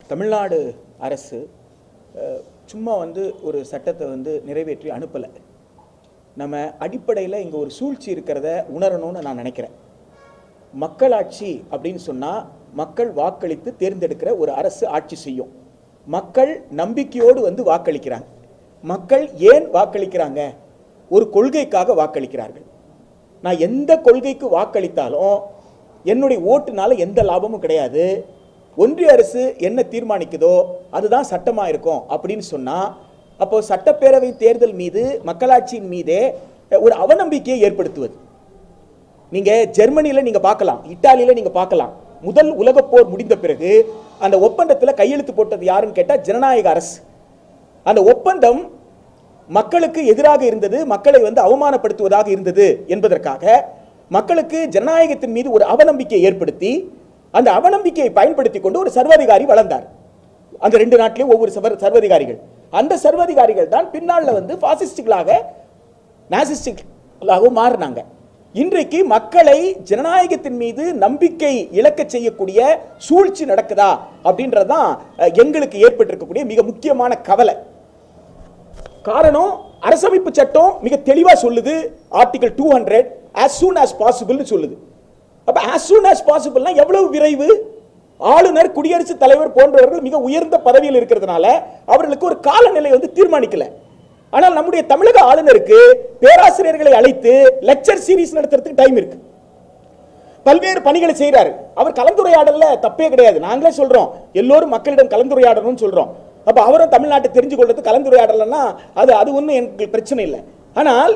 தமிழ்நாடு அரசு அஹ், சும்மா வந்து ஒரு சட்டத்தை வந்து நிறைவேற்றி அனுப்பலை நம்ம அடிப்படையில் இங்கே ஒரு சூழ்ச்சி இருக்கிறத உணரணும்னு நான் நினைக்கிறேன் மக்களாட்சி அப்படின்னு சொன்னால் மக்கள் வாக்களித்து தேர்ந்தெடுக்கிற ஒரு அரசு ஆட்சி செய்யும் மக்கள் நம்பிக்கையோடு வந்து வாக்களிக்கிறாங்க மக்கள் ஏன் வாக்களிக்கிறாங்க ஒரு கொள்கைக்காக வாக்களிக்கிறார்கள் நான் எந்த கொள்கைக்கு வாக்களித்தாலும் என்னுடைய ஓட்டுனால எந்த லாபமும் கிடையாது ஒன்றிய அரசு என்ன தீர்மானிக்குதோ அதுதான் சட்டமாக இருக்கும் அப்படின்னு சொன்னால் அப்போ சட்டப்பேரவை தேர்தல் மீது மக்களாட்சியின் மீதே ஒரு அவநம்பிக்கையை ஏற்படுத்துவது நீங்க ஜெர்மனியில நீங்க பார்க்கலாம் இத்தாலியில நீங்க பார்க்கலாம் முதல் உலகப் போர் முடிந்த பிறகு அந்த ஒப்பந்தத்துல கையெழுத்து போட்டது யாருன்னு கேட்டா ஜனநாயக அரசு அந்த ஒப்பந்தம் மக்களுக்கு எதிராக இருந்தது மக்களை வந்து அவமானப்படுத்துவதாக இருந்தது என்பதற்காக மக்களுக்கு ஜனநாயகத்தின் மீது ஒரு அவநம்பிக்கை ஏற்படுத்தி அந்த அவநம்பிக்கையை பயன்படுத்தி கொண்டு ஒரு சர்வாதிகாரி வளர்ந்தார் அந்த ரெண்டு நாட்டிலையும் ஒவ்வொரு சர்வ- சர்வாதிகாரிகள் அந்த சர்வாதிகாரிகள் தான் பின்னால வந்து பாசிஸ்டுகளாக நாசிஸ்டுகளாகவும் மாறினாங்க இன்றைக்கு மக்களை ஜனநாயகத்தின் மீது நம்பிக்கை இழக்க செய்யக்கூடிய சூழ்ச்சி நடக்குதா அப்படின்றது தான் அஹ், எங்களுக்கு ஏற்பட்டிருக்கக்கூடிய மிக முக்கியமான கவலை காரணம் அரசமைப்பு சட்டம் மிக தெளிவா சொல்லுது article two hundred as soon as பாசிபிள்னு சொல்லுது அப்ப ஆஸ் சூன் ஆஸ் பாசிபிள்னா எவ்வளவு விரைவு ஆளுநர் குடியரசுத் தலைவர் போன்றவர்கள் மிக உயர்ந்த பதவியில் இருக்கிறதுனால அவர்களுக்கு ஒரு காலநிலை வந்து தீர்மானிக்கல ஆனால் நம்முடைய தமிழக ஆளுநருக்கு பேராசிரியர்களை அழைத்து லெக்சர் சீரிஸ் நடத்துறதுக்கு டைம் இருக்கு பல்வேறு பணிகளை செய்றாரு அவர் கலந்துரையாடல்ல தப்பே கிடையாது நாங்களே சொல்றோம் எல்லோரும் மக்களிடம் கலந்துரையாடணும்னு சொல்றோம் அப்ப அவரும் தமிழ்நாட்டை தெரிஞ்சு கொள்றது கலந்துரையாடலன்னா அது அது ஒன்றும் எனக்கு பிரச்சனை இல்லை ஆனால்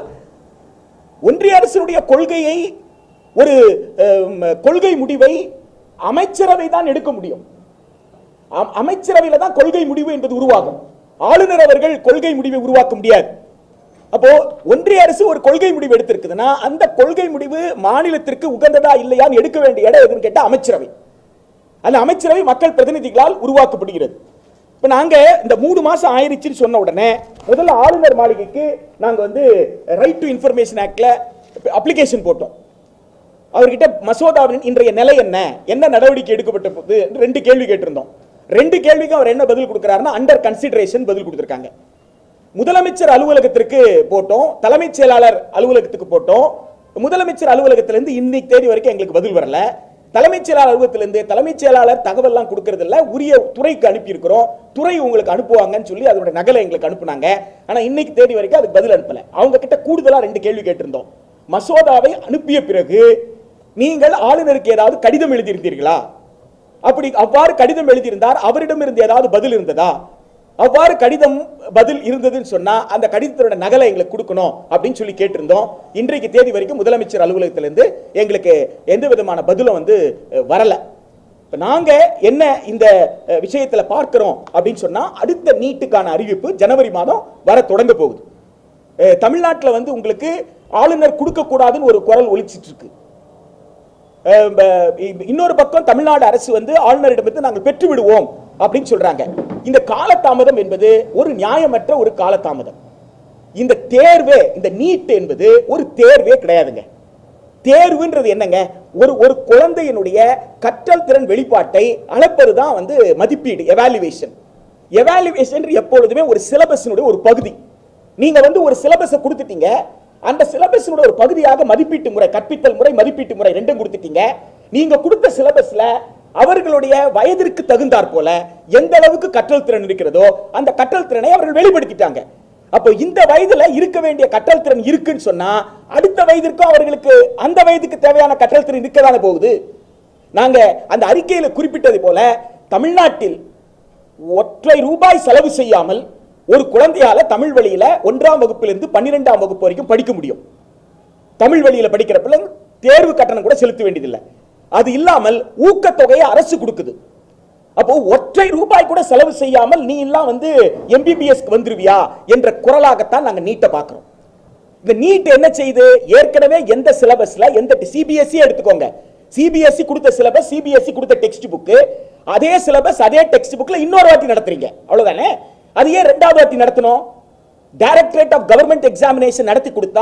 ஒன்றிய அரசினுடைய கொள்கையை ஒரு அம், கொள்கை முடிவை அமைச்சரவை தான் எடுக்க முடியும் அம்- அமைச்சரவையில தான் கொள்கை முடிவு என்பது உருவாகும் ஆளுநர் அவர்கள் கொள்கை முடிவை உருவாக்க முடியாது அப்போ ஒன்றிய அரசு ஒரு கொள்கை முடிவு எடுத்திருக்குதுன்னா அந்த கொள்கை முடிவு மாநிலத்திற்கு உகந்ததா இல்லையான்னு எடுக்க வேண்டிய இடம் எதுன்னு கேட்டா அமைச்சரவை அந்த அமைச்சரவை மக்கள் பிரதிநிதிகளால் உருவாக்கப்படுகிறது இப்போ நாங்க இந்த மூணு மாசம் ஆயிருச்சுன்னு சொன்ன உடனே முதல்ல ஆளுநர் மாளிகைக்கு நாங்க வந்து ரைட் டு இன்ஃபர்மேஷன் ஆக்ட்ல அப்ளிகேஷன் போட்டோம் அவர்கிட்ட மசோதாவின் இன்றைய நிலை என்ன என்ன நடவடிக்கை எடுக்கப்பட்ட போது ரெண்டு கேள்வி கேட்டிருந்தோம் ரெண்டு கேள்விக்கும் அவர் என்ன பதில் கொடுக்கிறாருன்னா அண்டர் கன்சிடரேஷன் பதில் கொடுத்திருக்காங்க முதலமைச்சர் அலுவலகத்திற்கு போட்டோம் தலைமைச் செயலாளர் அலுவலகத்துக்கு போட்டோம் முதலமைச்சர் அலுவலகத்திலிருந்து இன்னைக்கு தேதி வரைக்கும் எங்களுக்கு பதில் வரல தலைமைச் செயலாளர் அலுவலகத்திலிருந்து தலைமைச் செயலாளர் தகவல்லாம் கொடுக்கறது இல்ல உரிய துறைக்கு அனுப்பி இருக்கிறோம் துறை உங்களுக்கு அனுப்புவாங்கன்னு சொல்லி அதோட நகலை எங்களுக்கு அனுப்புனாங்க ஆனா இன்னைக்கு தேதி வரைக்கும் அதுக்கு பதில் அனுப்பல அவங்க கிட்ட கூடுதலா ரெண்டு கேள்வி கேட்டிருந்தோம் மசோதாவை அனுப்பிய பிறகு நீங்கள் ஆளுநருக்கு ஏதாவது கடிதம் எழுதியிருந்தீர்களா அப்படி அவ்வாறு கடிதம் எழுதியிருந்தார் அவரிடமிருந்து ஏதாவது பதில் இருந்ததா அவ்வாறு கடிதம் பதில் இருந்ததுன்னு சொன்னா அந்த கடிதத்தோட நகலை எங்களுக்கு கொடுக்கணும் அப்படின்னு சொல்லி கேட்டிருந்தோம் இன்றைக்கு தேதி வரைக்கும் முதலமைச்சர் அலுவலகத்திலிருந்து எங்களுக்கு எந்த விதமான பதிலும் வந்து அஹ், வரல இப்ப நாங்க என்ன இந்த அஹ், விஷயத்துல பார்க்கிறோம் அப்படின்னு சொன்னா அடுத்த நீட்டுக்கான அறிவிப்பு ஜனவரி மாதம் வர தொடங்க போகுது அஹ், தமிழ்நாட்டுல வந்து உங்களுக்கு ஆளுநர் கொடுக்க கூடாதுன்னு ஒரு குரல் ஒலிச்சிட்டு இருக்கு அஹ் ப- இ- இன்னொரு பக்கம் தமிழ்நாடு அரசு வந்து ஆளுநரிடமிருந்து நாங்கள் பெற்று விடுவோம் அப்படின்னு சொல்றாங்க இந்த காலதாமதம் என்பது ஒரு நியாயமற்ற ஒரு காலதாமதம் இந்த தேர்வே இந்த நீட் என்பது ஒரு தேர்வே கிடையாதுங்க தேர்வுன்றது என்னங்க ஒரு ஒரு குழந்தையினுடைய கற்றல் திறன் வெளிப்பாட்டை அளப்பது தான் வந்து மதிப்பீடு எவாலுவேஷன் எவாலுவேஷன் எப்பொழுதுமே ஒரு சிலபஸினுடைய ஒரு பகுதி நீங்க வந்து ஒரு சிலபஸை கொடுத்துட்டீங்க அந்த சிலபஸினுடைய ஒரு பகுதியாக மதிப்பீட்டு முறை கற்பித்தல் முறை மதிப்பீட்டு முறை ரெண்டும் கொடுத்துட்டீங்க நீங்க கொடுத்த சிலபஸ்ல அவர்களுடைய வயதிற்கு தகுந்தாற் போல எந்த அளவுக்கு கற்றல் திறன் இருக்கிறதோ அந்த கற்றல் திறனை அவர்கள் வெளிப்படுத்திட்டாங்க அப்போ இந்த வயதுல இருக்க வேண்டிய கற்றல் திறன் இருக்குன்னு சொன்னா அடுத்த வயதிற்கும் அவர்களுக்கு அந்த வயதுக்கு தேவையான கற்றல் திறன் இருக்கதானே போகுது நாங்க அந்த அறிக்கையில குறிப்பிட்டது போல தமிழ்நாட்டில் ஒற்றை ரூபாய் செலவு செய்யாமல் ஒரு குழந்தையால தமிழ் வழியில ஒன்றாம் வகுப்பிலிருந்து பன்னிரெண்டாம் வகுப்பு வரைக்கும் படிக்க முடியும் தமிழ் வழியில படிக்கிற பிள்ளை தேர்வு கட்டணம் கூட செலுத்த வேண்டியதில்லை அது இல்லாமல் ஊக்கத்தொகையை அரசு கொடுக்குது அப்போ ஒற்றை ரூபாய் கூட செலவு செய்யாமல் நீ எல்லாம் வந்து எம்பிபிஎஸ்க்கு வந்துருவியா என்ற குரலாகத்தான் நாங்க நீட்டை பார்க்கிறோம் இந்த நீட் என்ன செய்யுது ஏற்கனவே எந்த சிலபஸ்ல எந்த சிபிஎஸ்சி எடுத்துக்கோங்க சிபிஎஸ்சி கொடுத்த சிலபஸ் சிபிஎஸ்சி கொடுத்த டெக்ஸ்ட் புக் அதே சிலபஸ் அதே டெக்ஸ்ட் புக்ல இன்னொரு வாட்டி நடத்துறீங்க அவ்வளவுதானே அது ஏன் ரெண்டாவது வாட்டி நடத்தணும் டைரக்டரேட் ஆஃப் கவர்மெண்ட் எக்ஸாமினேஷன் நடத்தி கொடுத்தா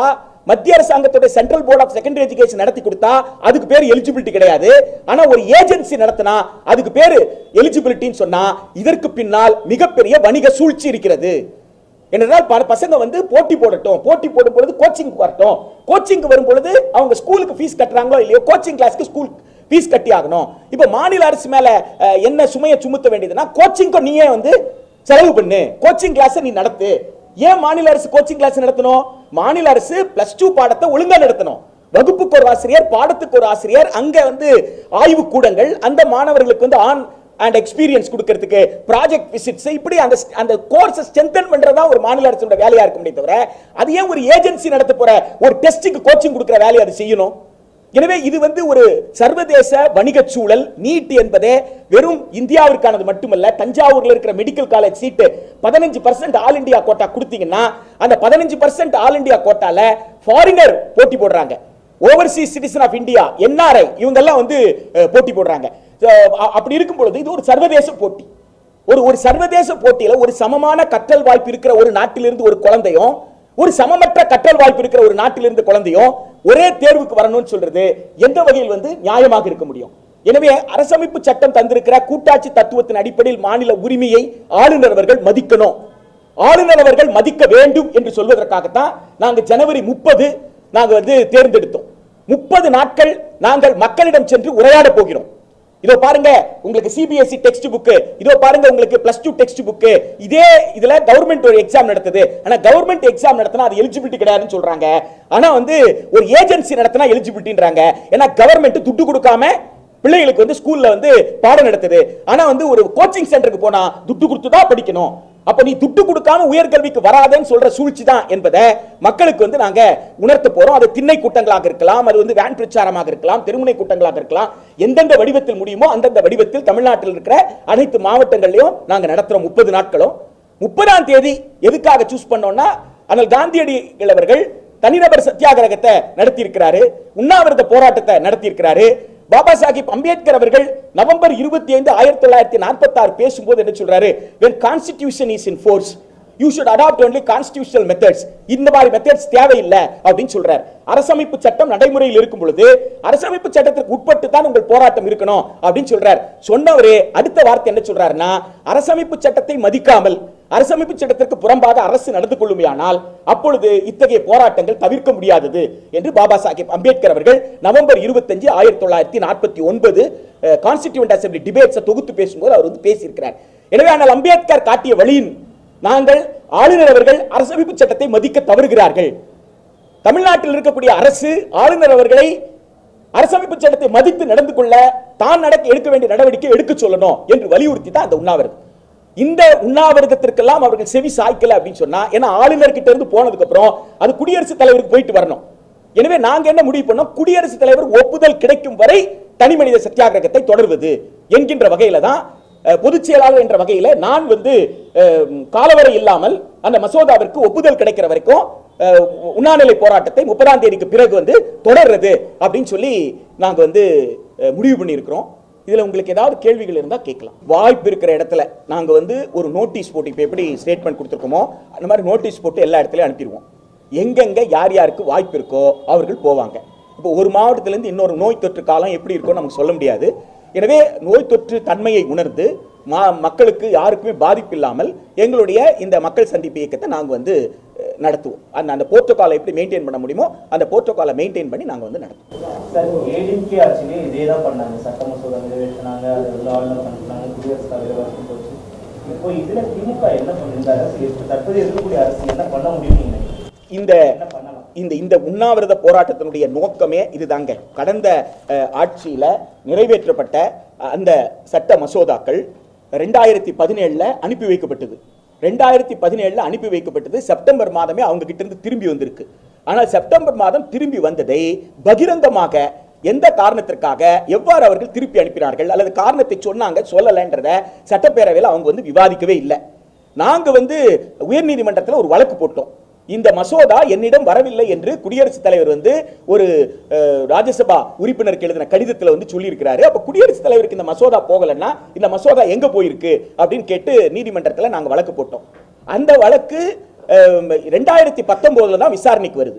மத்திய அரசாங்கத்தோட central board of secondary education நடத்தி கொடுத்தா அதுக்கு பேர் எலிஜிபிலிட்டி கிடையாது ஆனா ஒரு ஏஜென்சி நடத்தினா அதுக்கு பேர் எலிஜிபிலிட்டின்னு சொன்னா இதற்கு பின்னால் மிகப்பெரிய வணிக சூழ்ச்சி இருக்கிறது என்றால் பல பசங்க வந்து போட்டி போடட்டும் போட்டி போடும் பொழுது கோச்சிங் வரட்டும் கோச்சிங் வரும் பொழுது அவங்க ஸ்கூலுக்கு ஃபீஸ் கட்டுறாங்களோ இல்லையோ கோச்சிங் கிளாஸ்க்கு ஸ்கூல் ஃபீஸ் கட்டி ஆகணும் இப்போ மாநில அரசு மேல அஹ், என்ன சுமையை சுமத்த வேண்டியதுன்னா கோச்சிங்க்கு நீயே வந்து செலவு பண்ணு கோச்சிங் கிளாஸ் நீ நடத்து ஏன் மாநில அரசு கோச்சிங் கிளாஸ் நடத்தணும் மாநில அரசு பிளஸ் டூ பாடத்தை ஒழுங்கா நடத்தணும் வகுப்புக்கு ஒரு ஆசிரியர் பாடத்துக்கு ஒரு ஆசிரியர் அங்க வந்து ஆய்வு கூடங்கள் அந்த மாணவர்களுக்கு வந்து ஆன் அண்ட் எக்ஸ்பீரியன்ஸ் கொடுக்கிறதுக்கு ப்ராஜெக்ட் விசிட்ஸ் இப்படி அந்த அந்த கோர்ஸை ஸ்ட்ரென்தன் பண்றதா ஒரு மாநில அரசோட வேலையா இருக்க முடியும் தவிர அது ஏன் ஒரு ஏஜென்சி நடத்த போற ஒரு டெஸ்ட்டுக்கு கோச்சிங் கொடுக்கிற வேலையை அது செய்யணும் எனவே இது வந்து ஒரு சர்வதேச வணிக சூழல் நீட் என்பதே வெறும் இந்தியாவிற்கானது மட்டுமல்ல தஞ்சாவூர்ல இருக்கிற மெடிக்கல் காலேஜ் சீட்டு பதினஞ்சு பர்சன்ட் ஆல் இந்தியா கோட்டா கொடுத்தீங்கன்னா அந்த பதினஞ்சு பர்சன்ட் ஆல் இந்தியா கோட்டால ஃபாரினர் போட்டி போடுறாங்க overseas citizen of India NRI இவங்க எல்லாம் வந்து அஹ், போட்டி போடுறாங்க So, அ- அப்படி இருக்கும் பொழுது இது ஒரு சர்வதேச போட்டி ஒரு ஒரு சர்வதேச போட்டியில ஒரு சமமான கற்றல் வாய்ப்பு இருக்கிற ஒரு நாட்டிலிருந்து ஒரு குழந்தையும் ஒரு சமமற்ற கற்றல் வாய்ப்பு இருக்கிற ஒரு நாட்டிலிருந்து குழந்தையும் ஒரே தேர்வுக்கு வரணும்னு சொல்றது எந்த வகையில் வந்து நியாயமாக இருக்க முடியும் எனவே அரசமைப்பு சட்டம் தந்திருக்கிற கூட்டாட்சி தத்துவத்தின் அடிப்படையில் மாநில உரிமையை ஆளுநர் அவர்கள் மதிக்கணும் ஆளுநர் அவர்கள் மதிக்க வேண்டும் என்று சொல்வதற்காகத்தான் நாங்க ஜனவரி முப்பது நாங்க வந்து தேர்ந்தெடுத்தோம் முப்பது நாட்கள் நாங்கள் மக்களிடம் சென்று உரையாட போகிறோம் இதோ பாருங்க உங்களுக்கு சிபிஎஸ்இ டெக்ஸ்ட் புக் இதோ பாருங்க உங்களுக்கு பிளஸ் டூ டெக்ஸ்ட் புக் இதே இதுல கவர்மெண்ட் ஒரு எக்ஸாம் நடத்துது ஆனா கவர்மெண்ட் எக்ஸாம் நடத்தினா அது எலிஜிபிலிட்டி கிடையாதுன்னு சொல்றாங்க ஆனா வந்து ஒரு ஏஜென்சி நடத்தினா எலிஜிபிலிட்டின்றாங்க ஏன்னா கவர்மெண்ட் துட்டு கொடுக்காம பிள்ளைகளுக்கு வந்து ஸ்கூல்ல வந்து பாடம் நடத்துது ஆனா வந்து ஒரு கோச்சிங் சென்டருக்கு போனா துட்டு கொடுத்து தான் படிக்கணும் அப்ப நீ துட்டு கொடுக்காம உயர்கல்விக்கு வராதேன்னு சொல்ற சூழ்ச்சி தான் என்பதை மக்களுக்கு வந்து நாங்க உணர்த்த போறோம் அது திண்ணை கூட்டங்களாக இருக்கலாம் அது வந்து வேன் பிரச்சாரமாக இருக்கலாம் தெருமுனை கூட்டங்களாக இருக்கலாம் எந்தெந்த வடிவத்தில் முடியுமோ அந்தந்த வடிவத்தில் தமிழ்நாட்டில் இருக்கிற அனைத்து மாவட்டங்கள்லயும் நாங்க நடத்துறோம் முப்பது நாட்களும் முப்பதாம் தேதி எதுக்காக சூஸ் பண்ணோம்னா அண்ணல் காந்தியடிகள் அவர்கள் தனிநபர் சத்தியாகிரகத்தை நடத்தி இருக்கிறாரு உண்ணாவிரத போராட்டத்தை நடத்தி இருக்கிறாரு பாபா சாஹிப் அம்பேத்கர் அவர்கள் நவம்பர் இருபத்தி ஐந்து ஆயிரத்தி தொள்ளாயிரத்தி நாற்பத்தி ஆறு பேசும்போது என்ன சொல்றாரு when constitution is in force you should adopt only constitutional methods இந்த மாதிரி மெத்தட்ஸ் தேவையில்லை அப்படின்னு சொல்றார் அரசமைப்பு சட்டம் நடைமுறையில் இருக்கும் பொழுது அரசமைப்பு சட்டத்திற்கு உட்பட்டு தான் உங்கள் போராட்டம் இருக்கணும் அப்படின்னு சொல்றார் சொன்னவரே அடுத்த வார்த்தை என்ன சொல்றாருன்னா அரசமைப்பு சட்டத்தை மதிக்காமல் அரசமைப்பு சட்டத்திற்கு புறம்பாக அரசு நடந்து கொள்ளுமையானால் அப்பொழுது இத்தகைய போராட்டங்கள் தவிர்க்க முடியாதது என்று பாபா சாஹிப் அம்பேத்கர் அவர்கள் நவம்பர் இருபத்தஞ்சு ஆயிரத்தி தொள்ளாயிரத்தி நாற்பத்தி ஒன்பது கான்ஸ்டிடியூண்ட் அசம்பிளி டிபேட்ஸை தொகுத்து பேசும்போது அவர் வந்து பேசியிருக்கிறார் எனவே ஆனால் அம்பேத்கர் காட்டிய வழியின் நாங்கள் ஆளுநர் அவர்கள் அரசமைப்பு சட்டத்தை மதிக்க தவறுகிறார்கள் தமிழ்நாட்டில் இருக்கக்கூடிய அரசு ஆளுநர் அவர்களை அரசமைப்பு சட்டத்தை மதித்து நடந்து கொள்ள தான் நடக்க எடுக்க வேண்டிய நடவடிக்கை எடுக்க சொல்லணும் என்று வலியுறுத்தி தான் அந்த உண்ணாவிரதம் இந்த உண்ணாவிரதத்திற்கெல்லாம் அவர்கள் செவி சாய்க்கல அப்படின்னு சொன்னா ஏன்னா ஆளுநர் கிட்ட இருந்து போனதுக்கு அப்புறம் அது குடியரசுத் தலைவருக்கு போயிட்டு வரணும் எனவே நாங்க என்ன முடிவு பண்ணோம் குடியரசுத் தலைவர் ஒப்புதல் கிடைக்கும் வரை தனி மனித சத்தியாகிரகத்தை தொடர்வது என்கின்ற வகையில தான் அஹ், பொதுச் செயலாளர் என்ற வகையில நான் வந்து அஹ், காலவரை இல்லாமல் அந்த மசோதாவிற்கு ஒப்புதல் கிடைக்கிற வரைக்கும் அஹ், உண்ணாநிலை போராட்டத்தை முப்பதாம் தேதிக்கு பிறகு வந்து தொடர்றது அப்படின்னு சொல்லி நாங்க வந்து அஹ், முடிவு பண்ணியிருக்கிறோம் இதுல உங்களுக்கு ஏதாவது கேள்விகள் இருந்தா கேட்கலாம் வாய்ப்பு இருக்கிற இடத்துல நாங்க வந்து ஒரு நோட்டீஸ் போட்டு இப்போ எப்படி ஸ்டேட்மெண்ட் கொடுத்துருக்கோமோ அந்த மாதிரி நோட்டீஸ் போட்டு எல்லா இடத்துலயும் அனுப்பிடுவோம் எங்கெங்க யார் யாருக்கு வாய்ப்பு இருக்கோ அவர்கள் போவாங்க இப்போ ஒரு மாவட்டத்திலேருந்து இன்னொரு நோய் தொற்று காலம் எப்படி இருக்கோ நமக்கு சொல்ல முடியாது எனவே நோய் தொற்று தன்மையை உணர்ந்து மா மக்களுக்கு யாருக்குமே பாதிப்பு இல்லாமல் எங்களுடைய இந்த மக்கள் சந்திப்பு இயக்கத்தை நாங்கள் வந்து அஹ், நடத்துவோம் அந்த அந்த போர்ட்டோகாலை எப்படி மெயின்டைன் பண்ண முடியுமோ அந்த போர்ட்டோகாலை மெயின்டைன் பண்ணி நாங்கள் வந்து நடத்துவோம் சார் ஏடிஎம்கே ஆட்சியிலே இதே தான் பண்ணாங்க சட்ட மசோதா நிறைவேற்றினாங்க அது வந்து ஆளுநர் பண்ணினாங்க குடியரசுத் தலைவர் வரைக்கும் போச்சு இப்போ இதுல திமுக என்ன பண்ணுது இந்த அரசு இப்ப தற்போது இருக்கக்கூடிய அரசு என்ன பண்ண முடியும் நீங்க நினைக்கிறீங்க? இந்த என்ன பண்ணலாம் இந்த இந்த உண்ணாவிரத போராட்டத்தினுடைய நோக்கமே இதுதாங்க கடந்த அஹ், ஆட்சியில நிறைவேற்றப்பட்ட அஹ், அந்த சட்ட மசோதாக்கள் ரெண்டாயிரத்தி பதினேழுல அனுப்பி வைக்கப்பட்டது ரெண்டாயிரத்தி பதினேழுல அனுப்பி வைக்கப்பட்டது செப்டம்பர் மாதமே அவங்க கிட்ட இருந்து திரும்பி வந்திருக்கு ஆனால் செப்டம்பர் மாதம் திரும்பி வந்ததை பகிரங்கமாக எந்த காரணத்திற்காக எவ்வாறு அவர்கள் திருப்பி அனுப்பினார்கள் அல்லது காரணத்தை சொன்னாங்க சொல்லலைன்றத சட்டப்பேரவையில் அவங்க வந்து விவாதிக்கவே இல்லை நாங்க வந்து உயர்நீதிமன்றத்தில் ஒரு வழக்கு போட்டோம் இந்த மசோதா என்னிடம் வரவில்லை என்று குடியரசுத் தலைவர் வந்து ஒரு அஹ், ராஜ்யசபா உறுப்பினருக்கு எழுதின கடிதத்தில் வந்து சொல்லியிருக்கிறாரு அப்ப குடியரசுத் தலைவருக்கு இந்த மசோதா போகலைன்னா இந்த மசோதா எங்க போயிருக்கு அப்படின்னு கேட்டு நீதிமன்றத்தில் நாங்க வழக்கு போட்டோம் அந்த வழக்கு ரெண்டாயிரத்தி பத்தொன்பதுல தான் விசாரணைக்கு வருது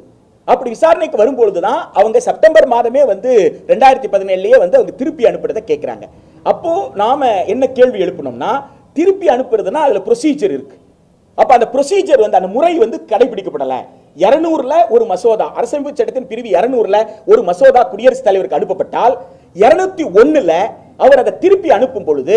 அப்படி விசாரணைக்கு வரும்பொழுது தான் அவங்க செப்டம்பர் மாதமே வந்து ரெண்டாயிரத்தி பதினேழுலயே வந்து அவங்க திருப்பி அனுப்புறதை கேட்குறாங்க அப்போ நாம என்ன கேள்வி எழுப்பணும்னா திருப்பி அனுப்புறதுன்னா அதுல ப்ரொசீஜர் இருக்கு அப்ப அந்த ப்ரொசீஜர் வந்து அந்த முறை வந்து கடைபிடிக்கப்படல இருநூறுல ஒரு மசோதா அரசமைப்பு சட்டத்தின் பிரிவு இருநூறுல ஒரு மசோதா குடியரசுத் தலைவருக்கு அனுப்பப்பட்டால் இருநூத்தி ஒண்ணுல அவர் அதை திருப்பி அனுப்பும் பொழுது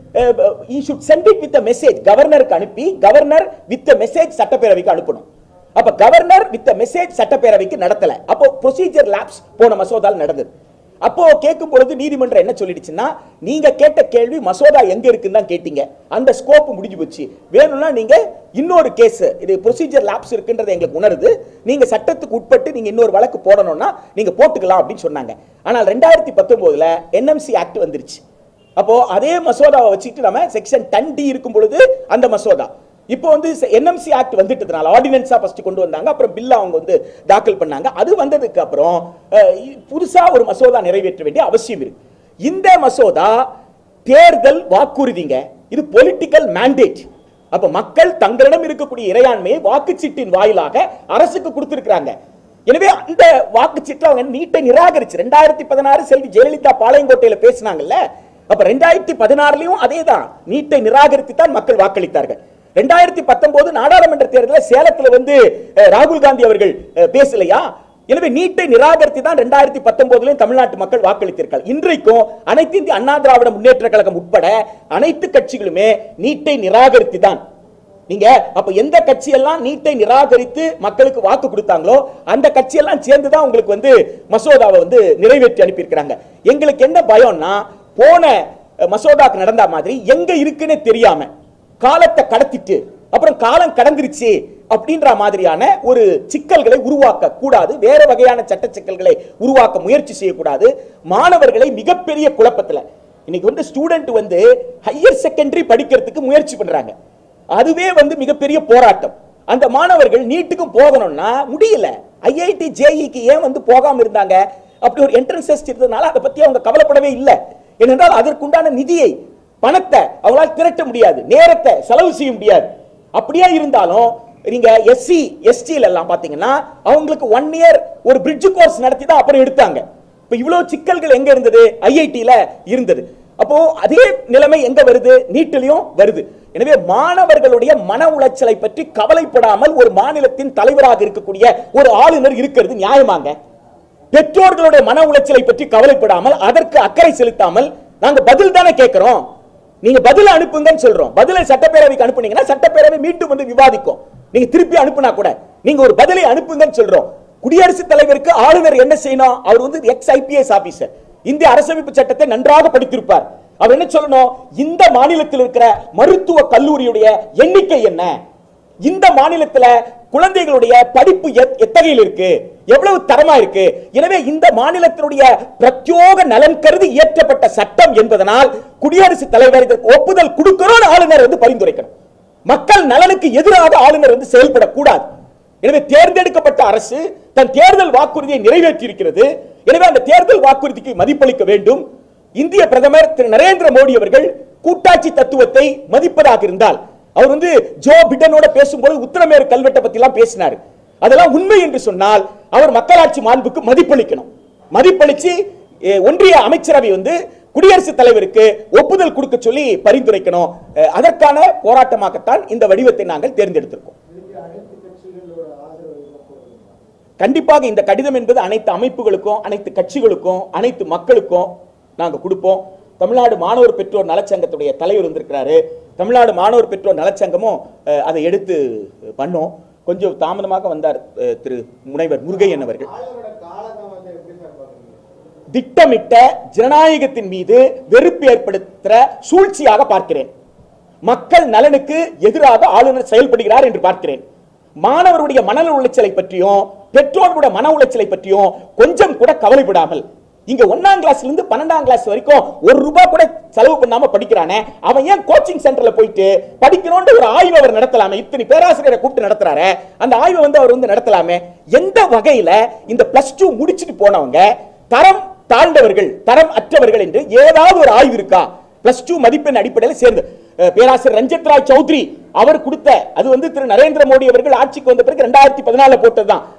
he should send it with message கவர்னருக்கு அனுப்பி கவர்னர் வித் மெசேஜ் சட்டப்பேரவைக்கு அனுப்பணும் அப்ப கவர்னர் வித் மெசேஜ் சட்டப்பேரவைக்கு நடத்தல அப்போ ப்ரொசீஜர் லேப்ஸ் போன மசோதால் நடந்தது அப்போ கேட்கும் பொழுது நீதிமன்றம் என்ன சொல்லிடுச்சுன்னா நீங்க கேட்ட கேள்வி மசோதா எங்க இருக்குன்னு தான் கேட்டீங்க அந்த ஸ்கோப் முடிஞ்சு போச்சு வேணும்னா நீங்க இன்னொரு கேஸ் இது ப்ரொசீஜர் லேப்ஸ் இருக்குன்றது எங்களுக்கு உணருது நீங்க சட்டத்துக்கு உட்பட்டு நீங்க இன்னொரு வழக்கு போடணும்னா நீங்க போட்டுக்கலாம் அப்படின்னு சொன்னாங்க ஆனால் ரெண்டாயிரத்தி பத்தொன்பதுல என்எம்சி ஆக்ட் வந்துருச்சு அப்போ அதே மசோதாவை வச்சுட்டு நம்ம செக்ஷன் டென் டி இருக்கும் பொழுது அந்த மசோதா இப்போ வந்து என்எம்சி ஆக்ட் வந்துட்டதுனால ஆர்டினன்ஸா ஃபர்ஸ்ட் கொண்டு வந்தாங்க அப்புறம் பில் அவங்க வந்து தாக்கல் பண்ணாங்க அது வந்ததுக்கு அப்புறம் அஹ், புதுசா ஒரு மசோதா நிறைவேற்ற வேண்டிய அவசியம் இருக்கு இந்த மசோதா தேர்தல் வாக்குறுதிங்க இது பொலிட்டிக்கல் மேண்டேட் அப்ப மக்கள் தங்களிடம் இருக்கக்கூடிய இறையாண்மையை வாக்குச்சீட்டின் வாயிலாக அரசுக்கு கொடுத்திருக்கிறாங்க எனவே அந்த வாக்குச்சீட்டில் அவங்க நீட்டை நிராகரிச்சு ரெண்டாயிரத்தி பதினாறு செல்வி ஜெயலலிதா பாளையங்கோட்டையில பேசினாங்கல்ல அப்ப ரெண்டாயிரத்தி பதினாறுலயும் அதே தான் நீட்டை நிராகரித்து தான் மக்கள் வாக்களித்தார்கள் ரெண்டாயிரத்தி பத்தொன்பது நாடாளுமன்ற தேர்தலில் சேலத்துல வந்து அஹ், ராகுல் காந்தி அவர்கள் அஹ், பேசலையா எனவே நீட்டை நிராகரித்து தான் ரெண்டாயிரத்தி பத்தொன்பதுலயும் தமிழ்நாட்டு மக்கள் வாக்களித்திருக்காங்க இன்றைக்கும் அனைத்து இந்திய அண்ணா திராவிட முன்னேற்ற கழகம் உட்பட அனைத்து கட்சிகளுமே நீட்டை நிராகரித்து தான் நீங்க அப்ப எந்த கட்சியெல்லாம் நீட்டை நிராகரித்து மக்களுக்கு வாக்கு கொடுத்தாங்களோ அந்த கட்சியெல்லாம் சேர்ந்து தான் உங்களுக்கு வந்து மசோதாவை வந்து நிறைவேற்றி அனுப்பியிருக்கிறாங்க எங்களுக்கு என்ன பயம்னா போன அஹ், மசோதாக்கு நடந்த மாதிரி எங்க இருக்குன்னே தெரியாம காலத்தை கடத்திட்டு அப்புறம் காலம் கடந்துருச்சு அப்படின்ற மாதிரியான ஒரு சிக்கல்களை உருவாக்க கூடாது வேற வகையான சட்ட சிக்கல்களை உருவாக்க முயற்சி செய்யக்கூடாது மாணவர்களை மிகப்பெரிய குழப்பத்துல இன்னைக்கு வந்து ஸ்டூடெண்ட் வந்து ஹையர் செகண்டரி படிக்கிறதுக்கு முயற்சி பண்றாங்க அதுவே வந்து மிகப்பெரிய போராட்டம் அந்த மாணவர்கள் நீட்டுக்கும் போகணும்னா முடியல ஐஐடி ஜேஇக்கு ஏன் வந்து போகாம இருந்தாங்க அப்படி ஒரு என்ட்ரன்ஸ் டெஸ்ட் இருந்ததுனால அதை பத்தி அவங்க கவலைப்படவே இல்லை ஏனென்றால் அதற்குண்டான நிதியை பணத்தை அவங்களால திரட்ட முடியாது நேரத்தை செலவு செய்ய முடியாது அப்படியே இருந்தாலும் நீங்க எஸ்சி எஸ்டில எல்லாம் பாத்தீங்கன்னா அவங்களுக்கு ஒன் இயர் ஒரு பிரிட்ஜ் கோர்ஸ் நடத்தி தான் அப்புறம் எடுத்தாங்க இப்ப இவ்வளவு சிக்கல்கள் எங்க இருந்தது ஐஐடில இருந்தது அப்போ அதே நிலைமை எங்க வருது நீட்டிலையும் வருது எனவே மாணவர்களுடைய மன உளைச்சலை பற்றி கவலைப்படாமல் ஒரு மாநிலத்தின் தலைவராக இருக்கக்கூடிய ஒரு ஆளுநர் இருக்கிறது நியாயமாங்க பெற்றோர்களுடைய மன உளைச்சலை பற்றி கவலைப்படாமல் அதற்கு அக்கறை செலுத்தாமல் நாங்க பதில் தானே கேட்கிறோம் நீங்க பதில் அனுப்புங்கன்னு சொல்றோம் பதிலை சட்டப்பேரவைக்கு அனுப்புனீங்கன்னா சட்டப்பேரவை மீண்டும் வந்து விவாதிக்கும் நீங்க திருப்பி அனுப்புனா கூட நீங்க ஒரு பதிலை அனுப்புங்கன்னு சொல்றோம் குடியரசுத் தலைவருக்கு ஆளுநர் என்ன செய்யணும் அவர் வந்து எக்ஸ் ஐபிஎஸ் ஆபீசர் இந்திய அரசமைப்பு சட்டத்தை நன்றாக படித்திருப்பார் அவர் என்ன சொல்லணும் இந்த மாநிலத்தில் இருக்கிற மருத்துவ கல்லூரியுடைய எண்ணிக்கை என்ன இந்த மாநிலத்துல குழந்தைகளுடைய படிப்பு எத்- எத்தகையில் இருக்கு எவ்வளவு தரமா இருக்கு எனவே இந்த மாநிலத்தினுடைய பிரத்யோக நலன் கருதி இயற்றப்பட்ட சட்டம் என்பதனால் குடியரசுத் தலைவர் இதற்கு ஒப்புதல் கொடுக்கிறோம் ஆளுநர் வந்து பரிந்துரைக்கணும் மக்கள் நலனுக்கு எதிராக ஆளுநர் வந்து செயல்படக்கூடாது எனவே தேர்ந்தெடுக்கப்பட்ட அரசு தன் தேர்தல் வாக்குறுதியை நிறைவேற்றி இருக்கிறது எனவே அந்த தேர்தல் வாக்குறுதிக்கு மதிப்பளிக்க வேண்டும் இந்திய பிரதமர் திரு நரேந்திர மோடி அவர்கள் கூட்டாட்சி தத்துவத்தை மதிப்பதாக இருந்தால் அவர் வந்து ஜோ பிடனோட பேசும்போது உத்தரமேறு கல்வெட்டை பத்தி எல்லாம் பேசினார் அதெல்லாம் உண்மை என்று சொன்னால் அவர் மக்களாட்சி மாண்புக்கு மதிப்பளிக்கணும் மதிப்பளிச்சு எ, ஒன்றிய அமைச்சரவை வந்து குடியரசுத் தலைவருக்கு ஒப்புதல் கொடுக்க சொல்லி பரிந்துரைக்கணும் அ, அதற்கான போராட்டமாகத்தான் இந்த வடிவத்தை நாங்கள் தேர்ந்தெடுத்திருக்கோம் கண்டிப்பாக இந்த கடிதம் என்பது அனைத்து அமைப்புகளுக்கும் அனைத்து கட்சிகளுக்கும் அனைத்து மக்களுக்கும் நாங்க கொடுப்போம் தமிழ்நாடு மாணவர் பெற்றோர் நலச்சங்கத்துடைய தலைவர் வந்திருக்கிறாரு தமிழ்நாடு மாணவர் பெற்றோர் நலச்சங்கமும் அஹ், அதை எடுத்து பண்ணோம் கொஞ்சம் தாமதமாக வந்தார் அஹ், திரு முனைவர் முருகையன் அவர்கள் திட்டமிட்ட ஜனநாயகத்தின் மீது வெறுப்பு ஏற்படுத்துற சூழ்ச்சியாக பார்க்கிறேன் மக்கள் நலனுக்கு எதிராக ஆளுநர் செயல்படுகிறார் என்று பார்க்கிறேன் மாணவருடைய மன உளைச்சலை பற்றியும் பெற்றோர்களுடைய மன உளைச்சலை பற்றியும் கொஞ்சம் கூட கவலைப்படாமல் இங்க ஒன்னாம் கிளாஸ்ல இருந்து பன்னெண்டாம் கிளாஸ் வரைக்கும் ஒரு ரூபாய் கூட செலவு பண்ணாம படிக்கிறானே அவன் ஏன் கோச்சிங் சென்டர்ல போயிட்டு படிக்கணும்ன்ற ஒரு ஆய்வு அவர் நடத்தலாமே இத்தனை பேராசிரியரை கூப்பிட்டு நடத்துறாரு அந்த ஆய்வை வந்து அவர் வந்து நடத்தலாமே எந்த வகையில இந்த பிளஸ் டூ முடிச்சுட்டு போனவங்க தரம் தாழ்ந்தவர்கள் தரம் அற்றவர்கள் என்று ஏதாவது ஒரு ஆய்வு இருக்கா பிளஸ் டூ மதிப்பெண் அடிப்படையில் சேர்ந்து அஹ், பேராசிரியர் ரஞ்சத் ராய் சௌத்ரி அவர் கொடுத்த அது வந்து திரு நரேந்திர மோடி அவர்கள் ஆட்சிக்கு வந்த பிறகு ரெண்டாயிரத்தி பதினாலுல போட்டதுதான்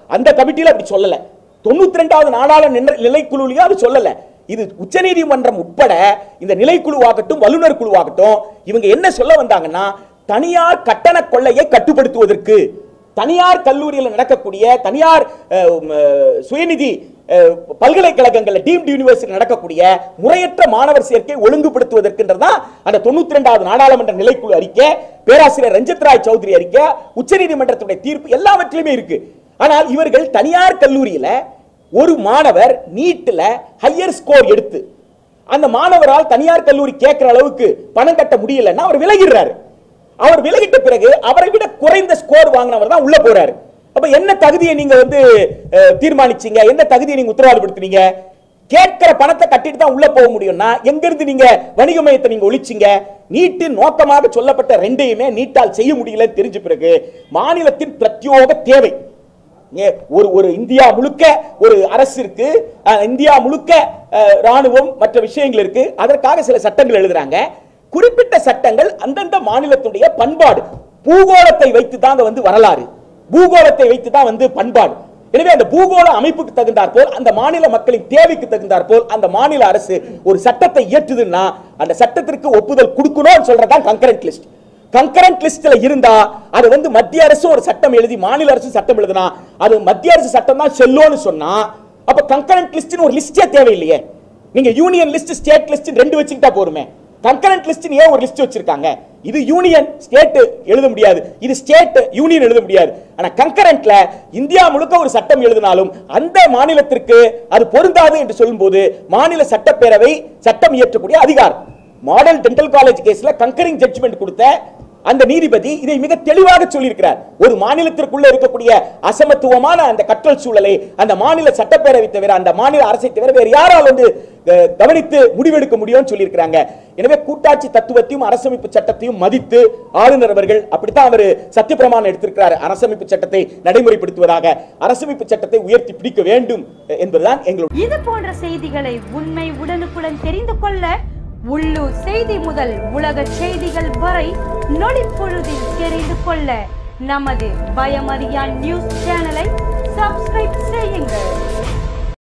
அந்த கமிட்டியில அப்படி சொல்லல தொண்ணூத்தி ரெண்டாவது நாடாளு நிலைக்குழுலையும் அது சொல்லல இது உச்சநீதிமன்றம் உட்பட இந்த நிலைக்குழுவாகட்டும் வல்லுநர் குழுவாகட்டும் இவங்க என்ன சொல்ல வந்தாங்கன்னா தனியார் கட்டண கொள்ளையை கட்டுப்படுத்துவதற்கு தனியார் கல்லூரியில் நடக்கக்கூடிய தனியார் அஹ், உம், அஹ், சுயநிதி அஹ், பல்கலைக்கழகங்கள்ல டீம்டு யூனிவர்சிட்டி நடக்கக்கூடிய முறையற்ற மாணவர் சேர்க்கை ஒழுங்குபடுத்துவதற்குன்றதுதான் அந்த தொண்ணூத்தி ரெண்டாவது நாடாளுமன்ற நிலைக்குழு அறிக்கை பேராசிரியர் ரஞ்சித் ராய் சௌத்ரி அறிக்கை உச்சநீதிமன்றத்துடைய தீர்ப்பு எல்லாவற்றிலுமே இருக்கு ஆனால் இவர்கள் தனியார் கல்லூரியில ஒரு மாணவர் நீட்ல ஹையர் ஸ்கோர் எடுத்து அந்த மாணவரால் தனியார் கல்லூரி கேட்கிற அளவுக்கு பணம் கட்ட முடியலன்னா அவர் விலகிடுறாரு அவர் விலகிட்ட பிறகு அவரை விட குறைந்த ஸ்கோர் வாங்கினவர் தான் உள்ள போறாரு அப்ப என்ன தகுதியை நீங்க வந்து அஹ், தீர்மானிச்சீங்க என்ன தகுதியை நீங்க உத்தரவாதப்படுத்துனீங்க கேட்கிற பணத்தை கட்டிட்டு தான் உள்ள போக முடியும்னா எங்க இருந்து நீங்க வணிக மையத்தை நீங்க ஒழிச்சீங்க நீட்டு நோக்கமாக சொல்லப்பட்ட ரெண்டையுமே நீட்டால் செய்ய முடியலன்னு தெரிஞ்ச பிறகு மாநிலத்தின் பிரத்யோக தேவை இங்க ஒரு ஒரு இந்தியா முழுக்க ஒரு அரசு இருக்கு அஹ், இந்தியா முழுக்க அஹ், ராணுவம் மற்ற விஷயங்கள் இருக்கு அதற்காக சில சட்டங்கள் எழுதுறாங்க குறிப்பிட்ட சட்டங்கள் அந்தந்த மாநிலத்துடைய பண்பாடு பூகோளத்தை வைத்து தான் வந்து வரலாறு பூகோளத்தை வைத்து தான் வந்து பண்பாடு எனவே அந்த பூகோள அமைப்புக்கு தகுந்தாற் போல் அந்த மாநில மக்களின் தேவைக்கு தகுந்தாற் போல் அந்த மாநில அரசு ஒரு சட்டத்தை இயற்றுதுன்னா அந்த சட்டத்திற்கு ஒப்புதல் கொடுக்கணும்னு சொல்றதுதான் கங்கரண்ட் லிஸ்ட் கங்கரண்ட் லிஸ்ட்ல இருந்தா அது வந்து மத்திய அரசு ஒரு சட்டம் எழுதி மாநில அரசு சட்டம் எழுதுனா அது மத்திய அரசு சட்டம் தான் செல்லும்னு சொன்னா அப்ப கங்கரண்ட் லிஸ்ட்னு ஒரு லிஸ்டே தேவையில்லையே நீங்க யூனியன் லிஸ்ட் ஸ்டேட் லிஸ்ட் ரெண்டு வச்சுக்கிட்டா போருமே கங்கரண்ட் லிஸ்ட் ஏன் ஒரு லிஸ்ட் வச்சிருக்காங்க இது யூனியன் ஸ்டேட் எழுத முடியாது இது ஸ்டேட் யூனியன் எழுத முடியாது ஆனா கங்கரண்ட்ல இந்தியா முழுக்க ஒரு சட்டம் எழுதினாலும் அந்த மாநிலத்திற்கு அது பொருந்தாது என்று சொல்லும்போது மாநில சட்டப்பேரவை சட்டம் இயற்றக்கூடிய அதிகாரம் மாடல் டென்டல் காலேஜ் கேஸ்ல கங்கரிங் ஜட்ஜ்மெண்ட் கொடுத்த அந்த நீதிபதி இதை மிக தெளிவாக சொல்லியிருக்கிறார் ஒரு மாநிலத்திற்குள்ள இருக்கக்கூடிய அசமத்துவமான அந்த கற்றல் சூழலை அந்த மாநில சட்டப்பேரவை தவிர அந்த மாநில அரசை தவிர வேறு யாரால் வந்து அஹ், கவனித்து முடிவெடுக்க முடியும்னு சொல்லியிருக்கிறாங்க எனவே கூட்டாட்சி தத்துவத்தையும் அரசமைப்பு சட்டத்தையும் மதித்து ஆளுநர் அவர்கள் அப்படித்தான் அவர் சத்தியப்பிரமாணம் எடுத்திருக்கிறார் அரசமைப்பு சட்டத்தை நடைமுறைப்படுத்துவதாக அரசமைப்பு சட்டத்தை உயர்த்தி பிடிக்க வேண்டும் என்பதுதான் எங்களுடைய இது போன்ற செய்திகளை உண்மை உடனுக்குடன் தெரிந்து கொள்ள உள்ளூர் செய்தி முதல் உலக செய்திகள் வரை நொடிப்பொழுதில் தெரிந்து கொள்ள நமது பயமறியான் நியூஸ் சேனலை சப்ஸ்கிரைப் செய்யுங்கள்